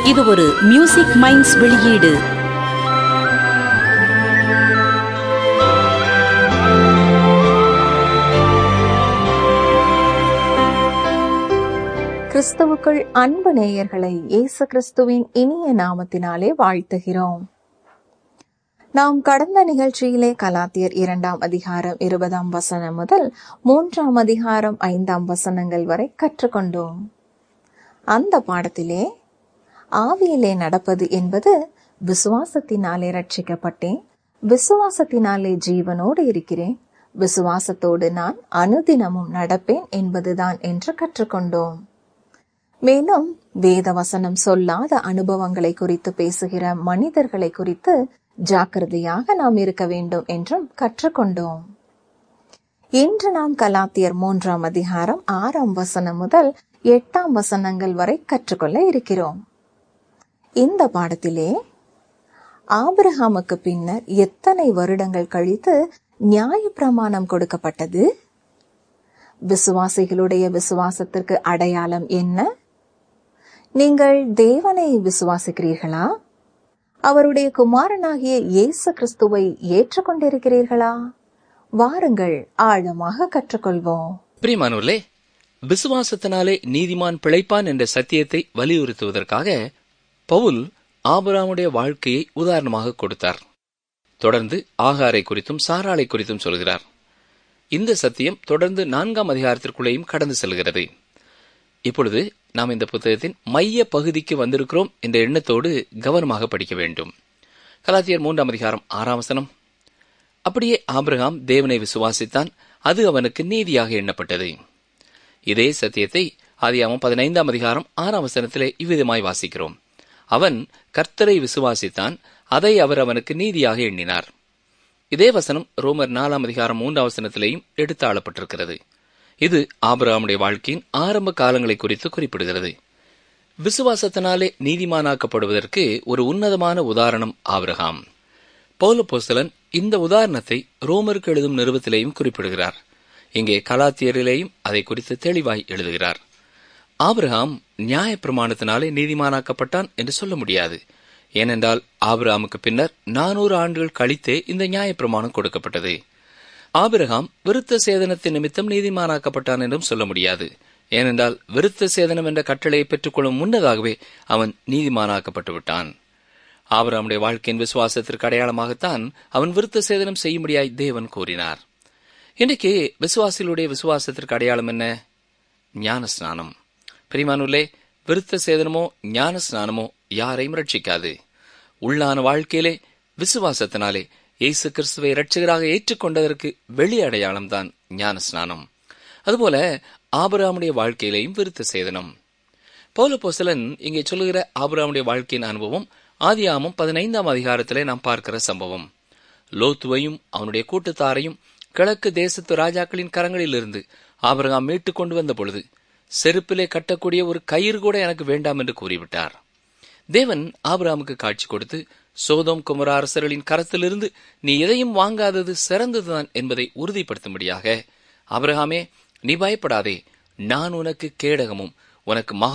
இது ஒரு music minds வெளியீடு கிறிஸ்துவுக்குள் அன்பு நேயர்களை இயேசு கிறிஸ்துவின் இனிய நாமத்தினாலே வாழ்த்துகிறோம் நாம் கடந்த நிகழ்ச்சியிலே கலாத்தியர் இரண்டாம் அதிகாரம் இருபதாம் வசனம் முதல் மூன்றாம் அதிகாரம் ஐந்தாம் வசனங்கள் வரை கற்றுக்கொண்டோம் அந்த பாடத்திலே ஆவியிலே நடப்பது என்பது விசுவாசத்தினாலே ரட்சிக்கப்பட்டேன் விசுவாசத்தினாலே ஜீவனோடு இருக்கிறேன் விசுவாசத்தோடு நான் அனுதினமும் நடப்பேன் என்பதுதான் என்று கற்றுக்கொண்டோம் மேலும் வேத வசனம் சொல்லாத அனுபவங்களை குறித்து பேசுகிற மனிதர்களை குறித்து ஜாக்கிரதையாக நாம் இருக்க வேண்டும் என்றும் கற்றுக்கொண்டோம் இன்று நாம் கலாத்தியர் மூன்றாம் அதிகாரம் ஆறாம் வசனம் முதல் எட்டாம் வசனங்கள் வரை கற்றுக்கொள்ள இருக்கிறோம் இந்த பாடத்திலே ஆபிரகாமுக்கு பின்னர் எத்தனை வருடங்கள் கழித்து நியாய பிரமாணம் கொடுக்கப்பட்டது விசுவாசிகளுடைய விசுவாசத்திற்கு அடையாளம் என்ன நீங்கள் தேவனை விசுவாசிக்கிறீர்களா அவருடைய குமாரனாகிய இயேசு கிறிஸ்துவை ஏற்றுக்கொண்டிருக்கிறீர்களா வாருங்கள் ஆழமாக கற்றுக்கொள்வோம் பிரியமானவர்களே விசுவாசத்தினாலே நீதிமான் பிழைப்பான் என்ற சத்தியத்தை வலியுறுத்துவதற்காக பவுல் ஆபிராமுடைய வாழ்க்கையை உதாரணமாக கொடுத்தார் தொடர்ந்து ஆகாரை குறித்தும் சாராளை குறித்தும் சொல்கிறார் இந்த சத்தியம் தொடர்ந்து நான்காம் அதிகாரத்திற்குள்ளேயும் கடந்து செல்கிறது இப்பொழுது நாம் இந்த புத்தகத்தின் மைய பகுதிக்கு வந்திருக்கிறோம் என்ற எண்ணத்தோடு கவனமாக படிக்க வேண்டும் கலாத்தியர் மூன்றாம் அதிகாரம் ஆறாம் வசனம் அப்படியே ஆபிரகாம் தேவனை விசுவாசித்தான் அது அவனுக்கு நீதியாக எண்ணப்பட்டது இதே சத்தியத்தை ஆதியாமம் பதினைந்தாம் அதிகாரம் ஆறாம் வசனத்திலே இவ்விதமாய் வாசிக்கிறோம் அவன் கர்த்தரை விசுவாசித்தான் அதை அவர் அவனுக்கு நீதியாக எண்ணினார் இதே வசனம் ரோமர் நாலாம் அதிகாரம் மூன்றாம் வசனத்திலேயும் எடுத்து ஆளப்பட்டிருக்கிறது இது ஆபிரகாமுடைய வாழ்க்கையின் ஆரம்ப காலங்களை குறித்து குறிப்பிடுகிறது விசுவாசத்தினாலே நீதிமானாக்கப்படுவதற்கு ஒரு உன்னதமான உதாரணம் ஆபிரகாம் பௌலபோஸ்தலன் இந்த உதாரணத்தை ரோமருக்கு எழுதும் நிறுவத்திலேயும் குறிப்பிடுகிறார் இங்கே கலாத்தியரிலேயும் அதை குறித்து தெளிவாய் எழுதுகிறார் ஆபிரகாம் நியாய பிரமாணத்தினாலே நீதிமானாக்கப்பட்டான் என்று சொல்ல முடியாது ஏனென்றால் ஆபிரகாமுக்கு பின்னர் நானூறு ஆண்டுகள் கழித்தே இந்த நியாய பிரமாணம் கொடுக்கப்பட்டது ஆபிரகாம் விருத்த சேதனத்தின் நிமித்தம் நீதிமானாக்கப்பட்டான் என்றும் சொல்ல முடியாது ஏனென்றால் விருத்த சேதனம் என்ற கட்டளையை பெற்றுக்கொள்ளும் முன்னதாகவே அவன் நீதிமானாக்கப்பட்டு விட்டான் ஆபிரகாமுடைய வாழ்க்கையின் விசுவாசத்திற்கு அடையாளமாகத்தான் அவன் விருத்த சேதனம் செய்யும்படியாய் தேவன் கூறினார் இன்றைக்கு விசுவாசிகளுடைய விசுவாசத்திற்கு அடையாளம் என்ன ஞான ஸ்நானம் பிரிமானுள்ளே விருத்த சேதனமோ ஞான ஸ்நானமோ யாரையும் ரட்சிக்காது உள்ளான வாழ்க்கையிலே விசுவாசத்தினாலே இயேசு கிறிஸ்துவை இரட்சகராக ஏற்றுக்கொண்டதற்கு வெளி அடையாளம்தான் ஞான ஸ்நானம் அதுபோல ஆபராமுடைய வாழ்க்கையிலேயும் விருத்த சேதனம் பௌலபோசலன் இங்கே சொல்லுகிற ஆபராமுடைய வாழ்க்கையின் அனுபவம் ஆதியாமம் பதினைந்தாம் அதிகாரத்திலே நாம் பார்க்கிற சம்பவம் லோத்துவையும் அவனுடைய கூட்டத்தாரையும் கிழக்கு தேசத்து ராஜாக்களின் கரங்களிலிருந்து ஆபரகாம் மீட்டுக் கொண்டு வந்த பொழுது செருப்பிலே கட்டக்கூடிய ஒரு கயிறு கூட எனக்கு வேண்டாம் என்று கூறிவிட்டார் தேவன் ஆபிராமுக்கு காட்சி கொடுத்து சோதோம் குமர அரசர்களின் கரத்திலிருந்து நீ எதையும் வாங்காதது சிறந்ததுதான் என்பதை உறுதிப்படுத்தும்படியாக ஆபிரகாமே நீ பயப்படாதே நான் உனக்கு கேடகமும் உனக்கு மகா